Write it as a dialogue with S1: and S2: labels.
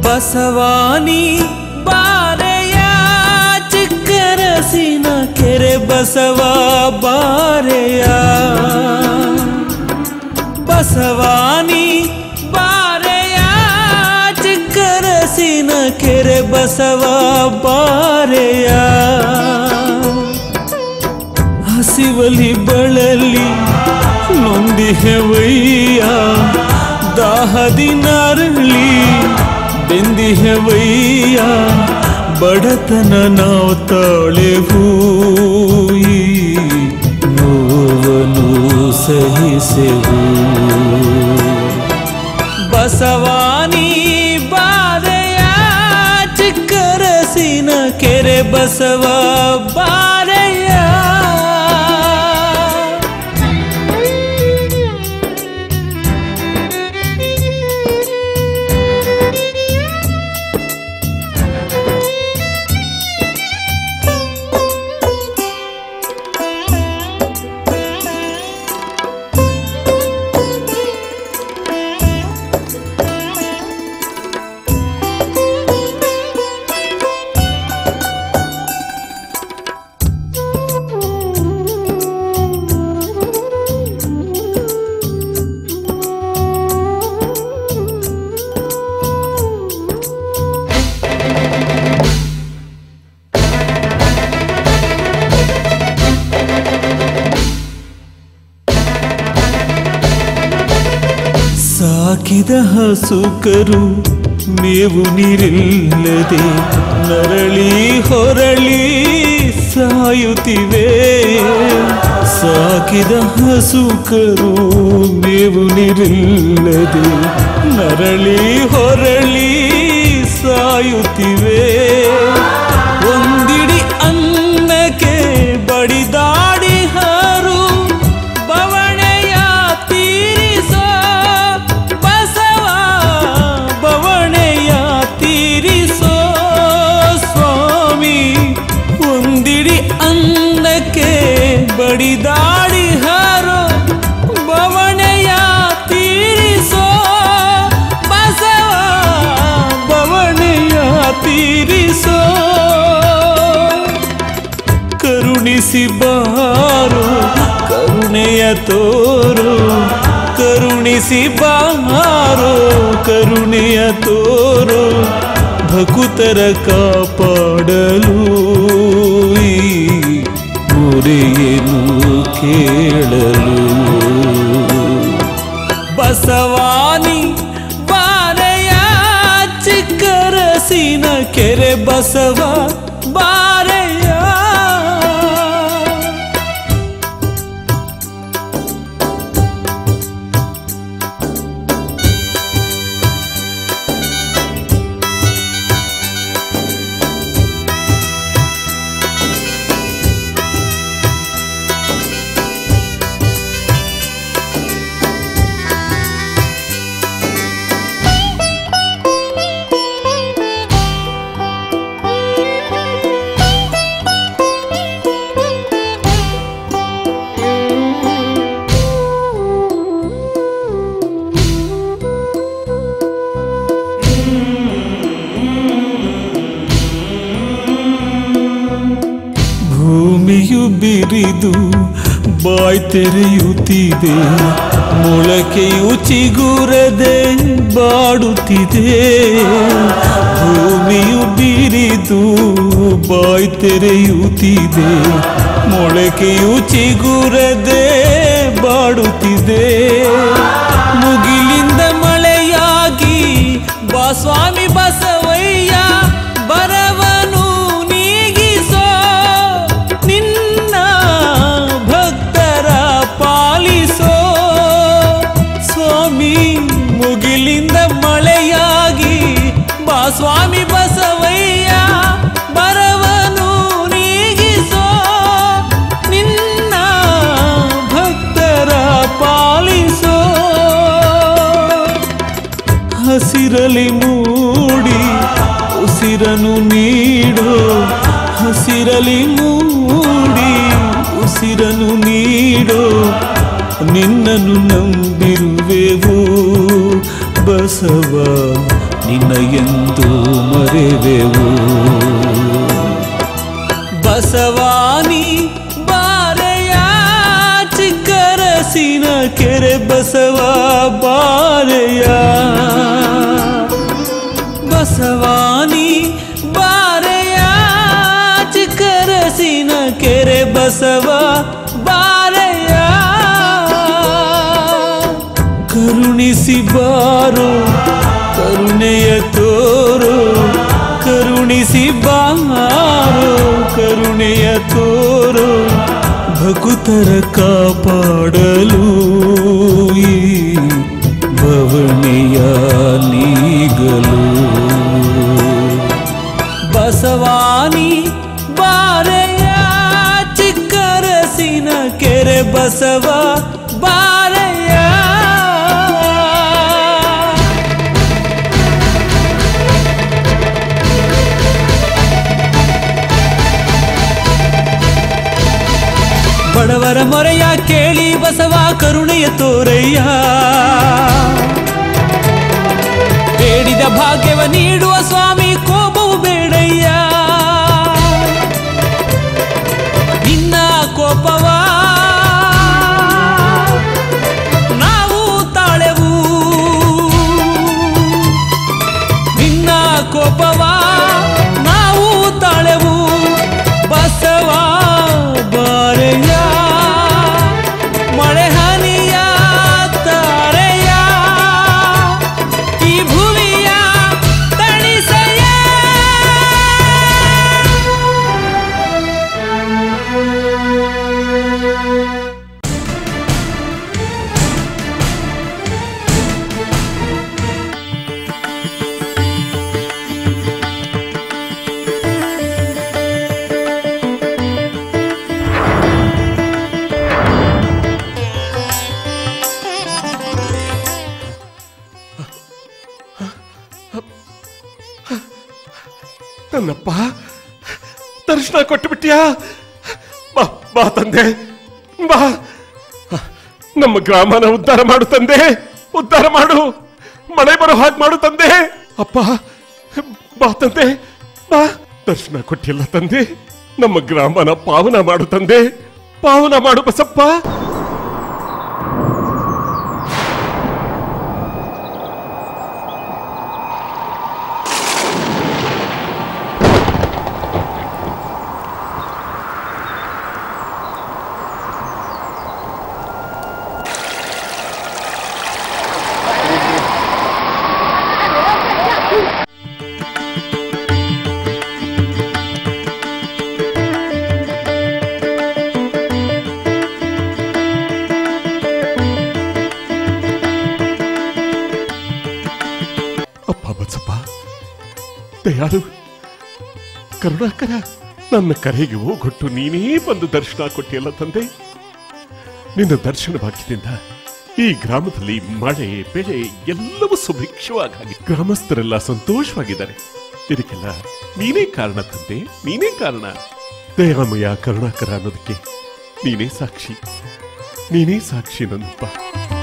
S1: ಬಸವಾನಿ ಬಾರೆಯ ಚಿಕ್ಕರಸಿನ ಕೆರೆ ಬಸವ ಬಾರೆಯ ಬಸವಾನಿ ಬಾರೆಯ ಚಿಕ್ಕರಸಿನ ಕೆರೆ ಬಸವ ಬಾರೆಯ ಹಸಿವಲಿ ಬಳಲಿ ನೊಂದಿಹೆವಯ್ಯ ದಾಹದಿ ನರಳಿ ಬೆಂದಿಹೆವಯ್ಯ ಬಡತನ ನಾವು ತಾಳೆವು ಈ ನೋವನ್ನು ಸಹಿಸೆವು ಬಸವಾನಿ ಬಾರೆಯ ಚಿಕ್ಕರಸಿನ ಕೆರೆ ಬಸವ ಬಾರೆಯ ಸಾಕಿದ ಹಸುಕರು ಮೇವು ನೀರಿಲ್ಲದೆ ನರಳಿ ಹೊರಳಿ ಸಾಯುತ್ತಿವೆ ಸಾಕಿದ ಹಸುಕರು ಮೇವು ನೀರಿಲ್ಲದೆ ನರಳಿ ಹೊರಳಿ ಸಾಯುತ್ತಿವೆ ಒಂದಿಡಿ ಅನ್ನಕ್ಕೆ ಬಡಿದಾಡಿ ಹರು ಬವಣೆಯ ತೀರಿಸೋ ಬಸವ ಬವಣೆಯ ತೀರಿಸೋ ಸ್ವಾಮಿ ಒಂದಿಡಿ ಅನ್ನಕ್ಕೆ ಬಡಿದಾಡಿ ಹರೋ ಬವಣೆಯ ತೀರಿಸೋ ಬಸವ ಬವಣೆಯ ತೀರಿಸೋ ಕರುಣಿಸಿ ಬಾರೋ ಕರುಣೆಯ ತೋರು ಕರುಣಿಸಿ ಬಾರೋ ಕರುಣೆಯ ತೋರು ಭಕುತರ ಕಾಪಾಡಲು ಈ ಮೊರೆಯನ್ನು ಕೇಳಲು ಬಸವಾನಿ ಬಾರೆಯ ಚಿಕ್ಕರಸಿನ ಕೆರೆ ಬಸವ ಬಾರೆಯ ಭೂಮಿಯು ಬಿರಿದು ಬಾಯ್ ತೆರೆಯುತ್ತಿದೆ ಮೊಳಕೆಯು ಚಿಗುರದೆ ಬಾಡುತ್ತಿದೆ ಭೂಮಿಯು ಬಿರಿದು ಬಾಯ್ ತೆರೆಯುತ್ತಿದೆ ಮೊಳಕೆಯು ಚಿಗುರದೆ ಬಾಡುತ್ತಿದೆ ಮುಗಿಲಿಂದ ಮಳೆಯಾಗಿ ಬಾ ಸ್ವಾಮಿ ಬಸವಯ್ಯ ಬರವನು ನೀಗಿಸೋ ನಿನ್ನ ಭಕ್ತರ ಪಾಲಿಸೋ ಸ್ವಾಮಿ ಮುಗಿಲಿಂದ ಮಳೆಯಾಗಿ ಬಾ ಸ್ವಾಮಿ ಬಸವಯ್ಯ ಬರವನು ನೀಗಿಸೋ ನಿನ್ನ ಭಕ್ತರ ಪಾಲಿಸೋ ಹಸಿರಲಿ ಮೂಡಿ ಉಸಿರನು ನೀಡೋ ಹಸಿರಲಿ ಮೂಡಿ ಉಸಿರನು ನೀಡೋ ನಿನ್ನನ್ನು ನಂಬಿರುವೆವು ಬಸವ ನಿನ್ನ ಎಂದು ಮರೆವೆವು ಬಸವಾನಿ ಬಾರೆಯ ಚಿಕ್ಕರಸಿನ ಕೆರೆ ಬಸವ ಬಾರೆಯ ಬಸವಾನಿ ಬಾರೆಯ ಚಿಕ್ಕರಸಿನ ಕೆರೆ ಬಸವ ಬಾರೆಯ ಕರುಣಿಸಿ ಬಾರೋ ಕರುಣೆಯ ತೋರು ಕರುಣಿಸಿ ಬಾರೋ ಕರುಣೆಯ ತೋರು ಭಕುತರ ಕಾಪಾಡಲು ಈ ಭವನಿಯ ನೀಗಲು ಬಸವಾನಿ ಬಾರೆಯ ಚಿಕ್ಕರಸಿನ ಕೆರೆ ಬಸವ ಬಾರೆಯ ಬಡವರ ಮೊರೆಯ ಕೇಳಿ ಬಸವ ಕರುಣೆಯ ತೋರಯ್ಯ ಬೇಡಿದ ಭಾಗ್ಯವ ನೀಡುವ ಸ್ವಾಮಿ ಕೋಪವು ಬೇಡಯ್ಯ ನಿನ್ನ ಕೋಪವ ನಾವು ತಾಳೆವು ನಿನ್ನ ಕೋಪವ ನಾವು ತಾಳೆವು ಬಸವ ಬಾರೆಯ ಮಳೆ ಹನಿಯ ತಾರೆಯ ಈ ಭೂಮಿಯ ತಣಿಸೆಯ
S2: ನನ್ನಪ್ಪ ದರ್ಶನ ಕೊಟ್ಟು ಬಿಟ್ಟಿಯಾ ಬಾ ಬಾ ತಂದೆ ಬಾ ನಮ್ಮ ಗ್ರಾಮನ ಉದ್ಧಾರ ಮಾಡು ತಂದೆ ಉದ್ಧಾರ ಮಾಡು ಮಳೆ ಬರೋ ಹಾಗೆ ಮಾಡು ತಂದೆ ಅಪ್ಪ ಬಾ ತಂದೆ ಬಾ ದರ್ಶನ ಕೊಟ್ಟಿಲ್ಲ ತಂದೆ ನಮ್ಮ ಗ್ರಾಮನ ಪಾವನ ಮಾಡು ತಂದೆ ಪಾವನ ಮಾಡು ಬಸಪ್ಪ ಅಪ್ಪ ಬಸಪ್ಪ ದಯಾಳು ಕರುಣಾಕರ ನನ್ನ ಕರೆಗೆ ಹೋಗೊಟ್ಟು ನೀನೇ ಬಂದು ದರ್ಶನ ಕೊಟ್ಟಿಯಲ್ಲ ತಂದೆ ನಿನ್ನ ದರ್ಶನ ಭಾಗ್ಯದಿಂದ ಈ ಗ್ರಾಮದಲ್ಲಿ ಮಳೆ ಬೆಳೆ ಎಲ್ಲವೂ ಸುಭಿಕ್ಷವಾಗಿ ಗ್ರಾಮಸ್ಥರೆಲ್ಲ ಸಂತೋಷವಾಗಿದ್ದಾರೆ ಇದಕ್ಕೆಲ್ಲ ನೀನೇ ಕಾರಣ ತಂದೆ ನೀನೇ ಕಾರಣ ದಯಾಮಯ ಕರುಣಾಕರ ಅನ್ನೋದಕ್ಕೆ ನೀನೇ ಸಾಕ್ಷಿ ನೀನೇ ಸಾಕ್ಷಿ ನನ್ನಪ್ಪ